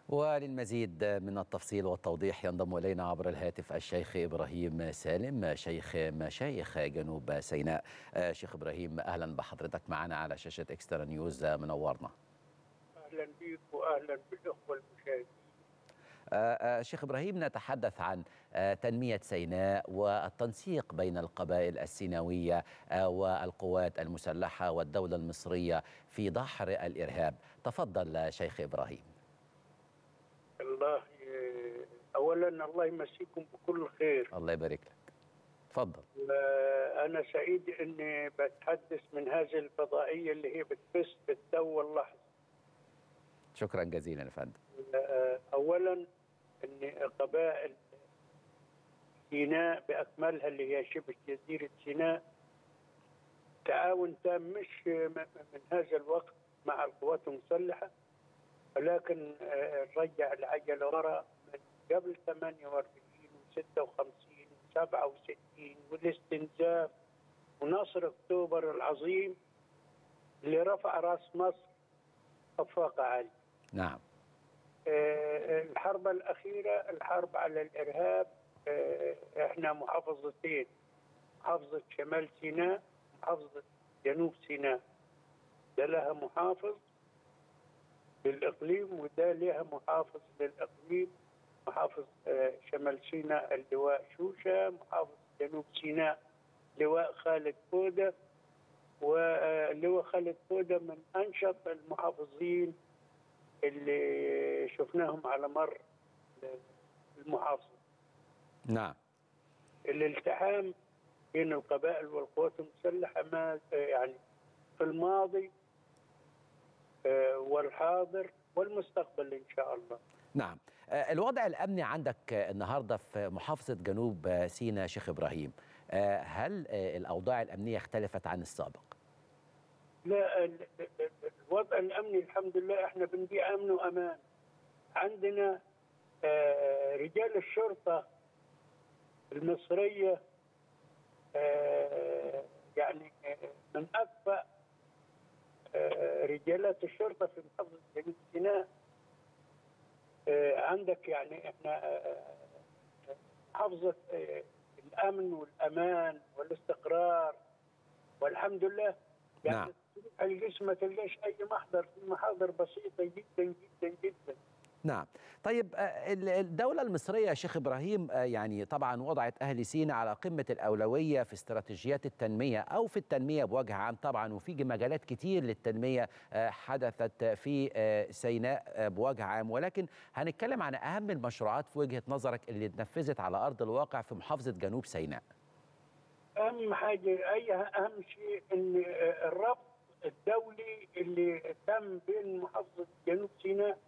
وللمزيد من التفصيل والتوضيح ينضم الينا عبر الهاتف الشيخ ابراهيم سالم شيخ مشايخ جنوب سيناء شيخ ابراهيم اهلا بحضرتك معنا على شاشه اكسترا نيوز منورنا اهلا بك واهلا بالاخوه المشاهدين شيخ ابراهيم نتحدث عن تنميه سيناء والتنسيق بين القبائل السيناويه والقوات المسلحه والدوله المصريه في دحر الارهاب تفضل شيخ ابراهيم الله اولا الله يمسيكم بكل خير الله يبارك لك تفضل انا سعيد اني بتحدث من هذه الفضائيه اللي هي بتبث بالتو اللحظه شكرا جزيلا يا فندم اولا ان قبائل سيناء باكملها اللي هي شبه جزيره سيناء تعاون تام مش من هذا الوقت مع القوات المسلحه ولكن رجع العجله ورا من قبل 48 و56 و67 والاستنزاف ونصر اكتوبر العظيم اللي رفع راس مصر خفاقه عاليه. نعم. الحرب الاخيره الحرب على الارهاب احنا محافظتين محافظه شمال سيناء محافظه جنوب سيناء ده لها محافظ للاقليم وده لها محافظ للاقليم محافظ شمال سيناء اللواء شوشه محافظ جنوب سيناء لواء خالد فوده ولواء خالد فوده من انشط المحافظين اللي شفناهم على مر المحافظه نعم الالتحام بين القبائل والقوات المسلحه ما يعني في الماضي والحاضر والمستقبل ان شاء الله. نعم، الوضع الامني عندك النهارده في محافظه جنوب سيناء شيخ ابراهيم، هل الاوضاع الامنيه اختلفت عن السابق؟ لا الوضع الامني الحمد لله احنا بنبيع امن وامان. عندنا رجال الشرطه المصريه يعني من اكفأ رجالات الشرطه في محافظه جنوب سيناء عندك يعني احنا محافظه الامن والامان والاستقرار والحمد لله يعني نعم. الجسم ما تلقاش اي محضر في محاضر بسيطه جدا جدا جدا نعم طيب الدولة المصرية شيخ إبراهيم يعني طبعا وضعت أهل سيناء على قمة الأولوية في استراتيجيات التنمية أو في التنمية بوجه عام طبعا وفي مجالات كتير للتنمية حدثت في سيناء بوجه عام ولكن هنتكلم عن أهم المشروعات في وجهة نظرك اللي اتنفذت على أرض الواقع في محافظة جنوب سيناء أهم حاجة أي أهم شيء إن الربط الدولي اللي تم بين محافظة جنوب سيناء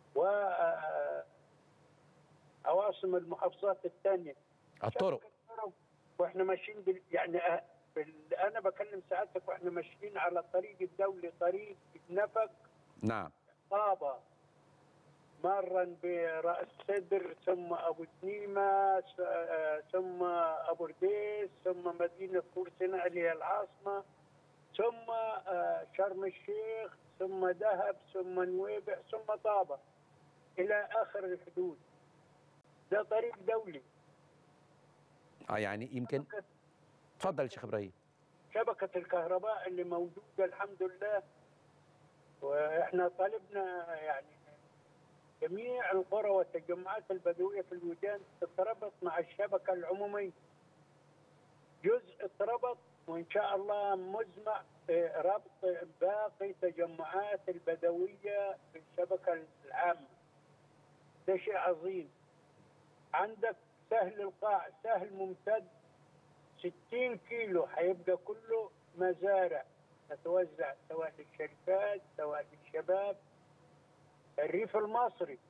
وعواصم المحافظات الثانيه الطرق واحنا ماشيين بال... يعني أه... بال... انا بكلم سعادتك واحنا ماشيين على الطريق الدولي طريق نفق نعم طابه مرا براس سدر ثم ابو تنيمه ثم ابو رديس ثم مدينه طور سيناء اللي هي العاصمه ثم شرم الشيخ ثم دهب ثم نويبع ثم طابه الى اخر الحدود ده طريق دولي اه يعني يمكن تفضل شيخ ابراهيم شبكه الكهرباء اللي موجوده الحمد لله واحنا طالبنا يعني جميع القرى والتجمعات البدويه في الوديان تتربط مع الشبكه العموميه جزء اتربط وان شاء الله مزمع ربط باقي تجمعات البدويه في الشبكه العامه ده شيء عظيم عندك سهل القاع سهل ممتد 60 كيلو هيبقى كله مزارع تتوزع سواء للشركات سواء للشباب الريف المصري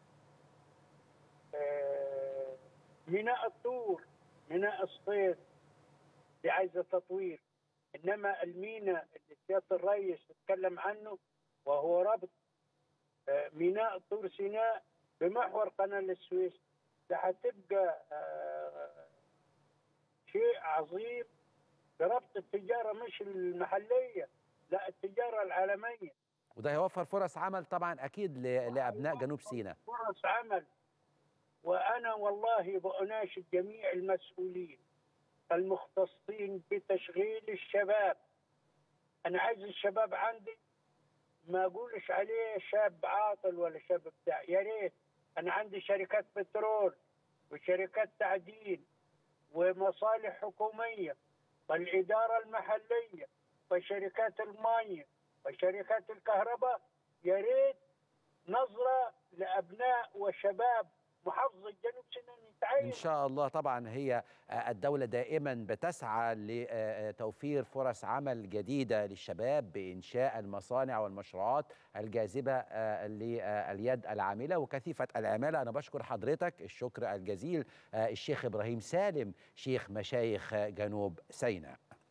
آه ميناء الطور ميناء الصيد دي عايزه تطوير انما الميناء اللي سياده الرئيس اتكلم عنه وهو ربط آه ميناء طور سيناء بمحور قناه السويس ده هتبقى آه شيء عظيم بربط التجاره مش المحليه لا التجاره العالميه وده هيوفر فرص عمل طبعا اكيد ل- لابناء جنوب سيناء فرص عمل وانا والله باناشد جميع المسؤولين المختصين بتشغيل الشباب انا عايز الشباب عندي ما اقولش عليه شاب عاطل ولا شاب بتاع يا ريت انا عندي شركات بترول وشركات تعدين ومصالح حكوميه والاداره المحليه وشركات الميه وشركات الكهرباء يا ريت نظره لابناء وشباب محافظه جنوب سيناء ان يتعين شاء الله طبعا هي آه، الدوله دائما بتسعى لتوفير فرص عمل جديده للشباب بانشاء المصانع والمشروعات الجاذبه آه، لليد العامله وكثيفه العماله انا بشكر حضرتك الشكر الجزيل آه، الشيخ ابراهيم سالم شيخ مشايخ جنوب سيناء